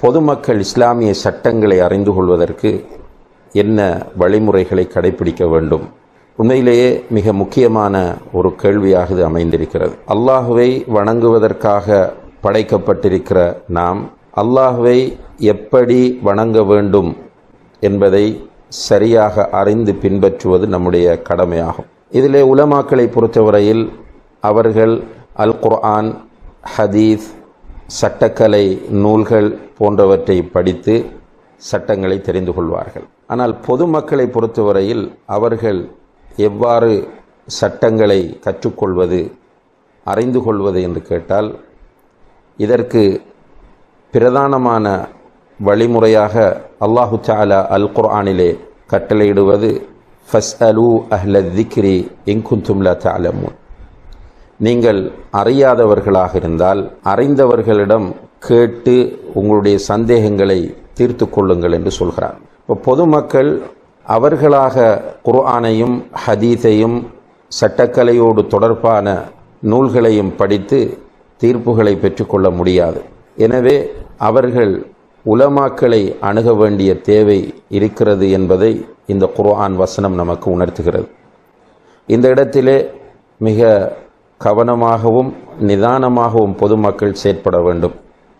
பொதுமக்கள் இஸ்லாமிய சட்டங்களை அறிந்து கொள்வதற்கு என்ன வழிமுறைகளை கடைபிடிக்க வேண்டும் உண்மையிலேயே மிக முக்கியமான ஒரு கேள்வியாக இது அமைந்திருக்கிறது அல்லாஹுவை வணங்குவதற்காக படைக்கப்பட்டிருக்கிற நாம் அல்லாஹுவை எப்படி வணங்க வேண்டும் என்பதை சரியாக அறிந்து பின்பற்றுவது நம்முடைய கடமையாகும் இதிலே உலமாக்களை பொறுத்தவரையில் அவர்கள் அல் குர்ஆன் ஹதீஸ் சட்டக்கலை நூல்கள் போன்றவற்றை படித்து சட்டங்களை தெரிந்து கொள்வார்கள் ஆனால் பொதுமக்களை பொறுத்தவரையில் அவர்கள் எவ்வாறு சட்டங்களை கற்றுக்கொள்வது அறிந்து கொள்வது என்று கேட்டால் இதற்கு பிரதானமான வழிமுறையாக அல்லாஹு தாலா அல் குர்ஆனிலே கட்டளையிடுவது ஃபஸ் அலு அஹ்ல திக்ரி இங்குந்தும்லா தாலமூன் நீங்கள் அறியாதவர்களாக இருந்தால் அறிந்தவர்களிடம் கேட்டு உங்களுடைய சந்தேகங்களை தீர்த்து கொள்ளுங்கள் என்று சொல்கிறார் இப்போ பொதுமக்கள் அவர்களாக குர்ஆனையும் ஹதீஸையும் சட்டக்கலையோடு தொடர்பான நூல்களையும் படித்து தீர்ப்புகளை பெற்றுக்கொள்ள முடியாது எனவே அவர்கள் உலமாக்களை அணுக வேண்டிய தேவை இருக்கிறது என்பதை இந்த குர்ஆன் வசனம் நமக்கு உணர்த்துகிறது இந்த இடத்திலே மிக கவனமாகவும் நிதானமாகவும் பொதுமக்கள் செயற்பட வேண்டும்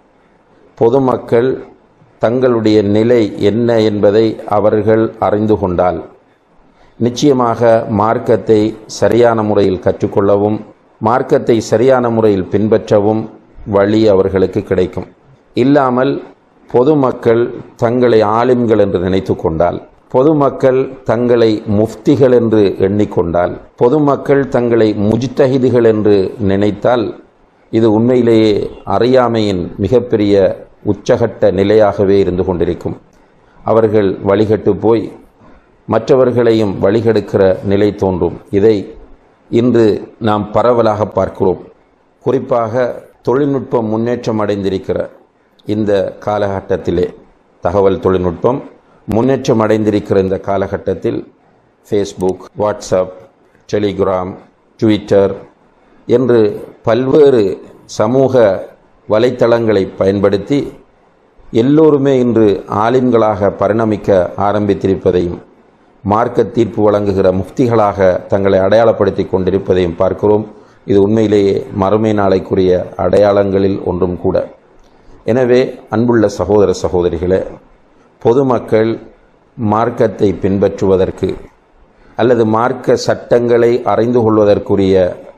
பொதுமக்கள் தங்களுடைய நிலை என்ன என்பதை அவர்கள் அறிந்து கொண்டால் நிச்சயமாக மார்க்கத்தை சரியான முறையில் கற்றுக்கொள்ளவும் மார்க்கத்தை சரியான முறையில் பின்பற்றவும் வழி அவர்களுக்கு கிடைக்கும் இல்லாமல் பொதுமக்கள் தங்களை ஆலிம்கள் என்று நினைத்து கொண்டால் பொதுமக்கள் தங்களை முஃப்திகள் என்று எண்ணிக்கொண்டால் பொதுமக்கள் தங்களை முஜ்தஹிதுகள் என்று நினைத்தால் இது உண்மையிலேயே அறியாமையின் மிகப்பெரிய உச்சகட்ட நிலையாகவே இருந்து கொண்டிருக்கும் அவர்கள் வழிகட்டு போய் மற்றவர்களையும் வழிகெடுக்கிற நிலை தோன்றும் இதை இன்று நாம் பரவலாக பார்க்கிறோம் குறிப்பாக தொழில்நுட்பம் முன்னேற்றம் அடைந்திருக்கிற இந்த காலகட்டத்திலே தகவல் தொழில்நுட்பம் முன்னேற்றம் அடைந்திருக்கிற இந்த காலகட்டத்தில் ஃபேஸ்புக் வாட்ஸ்அப் டெலிகிராம் ட்விட்டர் என்று பல்வேறு சமூக வலைத்தளங்களை பயன்படுத்தி எல்லோருமே இன்று ஆலிம்களாக பரிணமிக்க ஆரம்பித்திருப்பதையும் மார்க்க தீர்ப்பு வழங்குகிற முஃப்திகளாக தங்களை அடையாளப்படுத்தி கொண்டிருப்பதையும் பார்க்கிறோம் இது உண்மையிலேயே மறுமை நாளைக்குரிய அடையாளங்களில் ஒன்றும் கூட எனவே அன்புள்ள சகோதர சகோதரிகளே பொதுமக்கள் மார்க்கத்தை பின்பற்றுவதற்கு அல்லது மார்க்க சட்டங்களை அறிந்து கொள்வதற்குரிய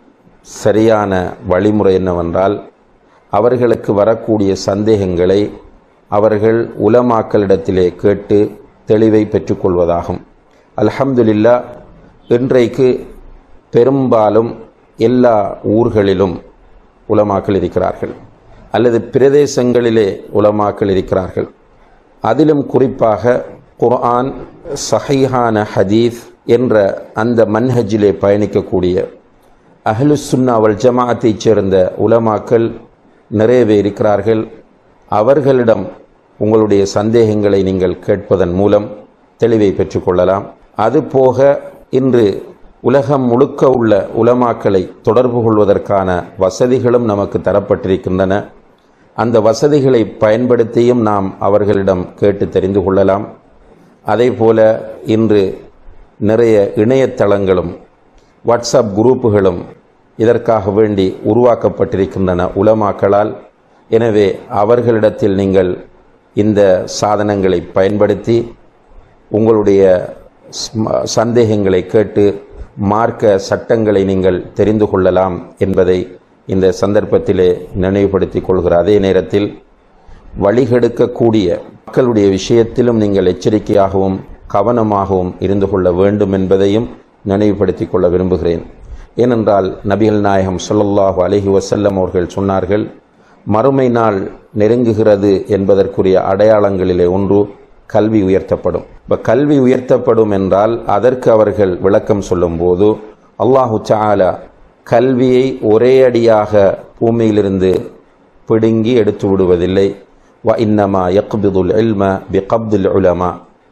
சரியான வழிமுறை என்னவென்றால் அவர்களுக்கு வரக்கூடிய சந்தேகங்களை அவர்கள் உலமாக்களிடத்திலே கேட்டு தெளிவை பெற்றுக்கொள்வதாகும் அல்ஹம்துலில்லா இன்றைக்கு பெரும்பாலும் எல்லா ஊர்களிலும் உலமாக்கள் இருக்கிறார்கள் அல்லது பிரதேசங்களிலே உலமாக்கள் இருக்கிறார்கள் அதிலும் குறிப்பாக குர்ஆன் சஹீஹான ஹதீஸ் என்ற அந்த மன்ஹஜிலே பயணிக்கக்கூடிய அஹ்லுசுன்னா வல் ஜமாஅத்தைச் சேர்ந்த உலமாக்கள் நிறையவே இருக்கிறார்கள் அவர்களிடம் உங்களுடைய சந்தேகங்களை நீங்கள் கேட்பதன் மூலம் தெளிவை பெற்றுக்கொள்ளலாம் அதுபோக இன்று உலகம் முழுக்க உள்ள உலமாக்களை தொடர்பு கொள்வதற்கான வசதிகளும் நமக்கு தரப்பட்டிருக்கின்றன அந்த வசதிகளை பயன்படுத்தியும் நாம் அவர்களிடம் கேட்டு தெரிந்து கொள்ளலாம் அதே போல இன்று நிறைய இணையதளங்களும் வாட்ஸ்அப் குரூப்புகளும் இதற்காக வேண்டி உருவாக்கப்பட்டிருக்கின்றன உலமாக்களால் எனவே அவர்களிடத்தில் நீங்கள் இந்த சாதனங்களை பயன்படுத்தி உங்களுடைய ஸ்ம- சந்தேகங்களை கேட்டு மார்க்க சட்டங்களை நீங்கள் தெரிந்து கொள்ளலாம் என்பதை இந்த சந்தர்ப்பத்திலே நினைவுபடுத்திக் கொள்கிற அதே நேரத்தில் வழிகெடுக்கக்கூடிய மக்களுடைய விஷயத்திலும் நீங்கள் எச்சரிக்கையாகவும் கவனமாகவும் இருந்து கொள்ள வேண்டும் என்பதையும் நினைவுபடுத்திக் கொள்ள விரும்புகிறேன் ஏனென்றால் நபிகள் நாயகம் ஸல்லல்லாஹு அலைஹி வஸல்லம் அவர்கள் சொன்னார்கள் மறுமை நாள் நெருங்குகிறது என்பதற்குரிய அடையாளங்களிலே ஒன்று கல்வி உயர்த்தப்படும் இப்போ கல்வி உயர்த்தப்படும் என்றால் அதற்கு அவர்கள் விளக்கம் சொல்லும்போது அல்லாஹு தஆலா கல்வியை ஒரே அடியாக பூமியிலிருந்து பிடுங்கி எடுத்து விடுவதில்லை வ இன்னமா யக்பிதுல் இல்ம பி கப்துல் உலமா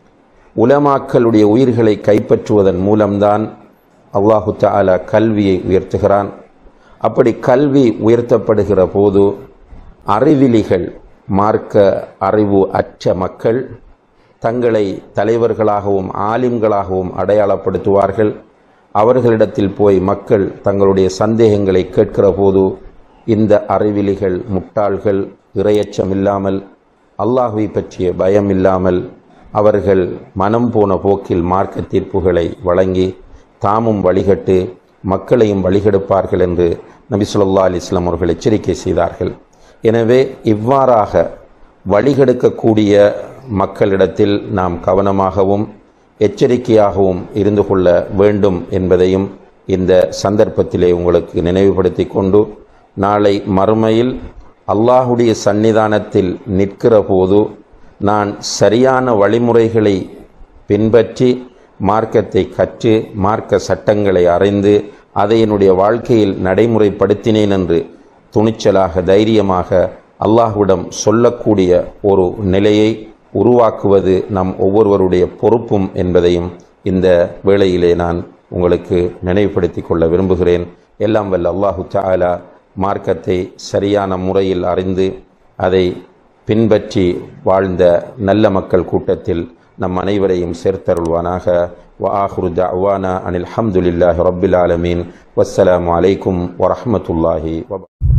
உலமாக்களுடைய உயிர்களை கைப்பற்றுவதன் மூலம்தான் அல்லாஹு தஆலா கல்வியை உயர்த்துகிறான் அப்படி கல்வி உயர்த்தப்படுகிற போது அறிவிலிகள் மார்க்க அறிவு அற்ற மக்கள் தங்களை தலைவர்களாகவும் ஆலிம்களாகவும் அடையாளப்படுத்துவார்கள் அவர்களிடத்தில் போய் மக்கள் தங்களுடைய சந்தேகங்களை கேட்கிற போது இந்த அறிவிலிகள் முட்டாள்கள் இரையச்சம் இல்லாமல் அல்லாஹுவை பற்றிய பயம் இல்லாமல் அவர்கள் மனம் போன போக்கில் மார்க்க தீர்ப்புகளை வழங்கி தாமும் வழிகட்டு மக்களையும் வழிகெடுப்பார்கள் என்று நபி சொல்லா அலிஸ்லாம் அவர்கள் எச்சரிக்கை செய்தார்கள் எனவே இவ்வாறாக வழிகெடுக்கக்கூடிய மக்களிடத்தில் நாம் கவனமாகவும் எச்சரிக்கையாகவும் இருந்து கொள்ள வேண்டும் என்பதையும் இந்த சந்தர்ப்பத்திலே உங்களுக்கு நினைவுபடுத்தி கொண்டு நாளை மறுமையில் அல்லாஹுடைய சன்னிதானத்தில் நிற்கிற போது நான் சரியான வழிமுறைகளை பின்பற்றி மார்க்கத்தை கற்று மார்க்க சட்டங்களை அறிந்து அதை என்னுடைய வாழ்க்கையில் நடைமுறைப்படுத்தினேன் என்று துணிச்சலாக தைரியமாக அல்லாஹ்விடம் சொல்லக்கூடிய ஒரு நிலையை உருவாக்குவது நம் ஒவ்வொருவருடைய பொறுப்பும் என்பதையும் இந்த வேளையிலே நான் உங்களுக்கு நினைவுபடுத்திக் கொள்ள விரும்புகிறேன் எல்லாம் வல்ல அல்லாஹு தாலா மார்க்கத்தை சரியான முறையில் அறிந்து அதை பின்பற்றி வாழ்ந்த நல்ல மக்கள் கூட்டத்தில் நம் அனைவரையும் சேர்த்தருள்வானாக وآخر دعوانا أن الحمد لله رب العالمين والسلام عليكم ورحمة الله وبركاته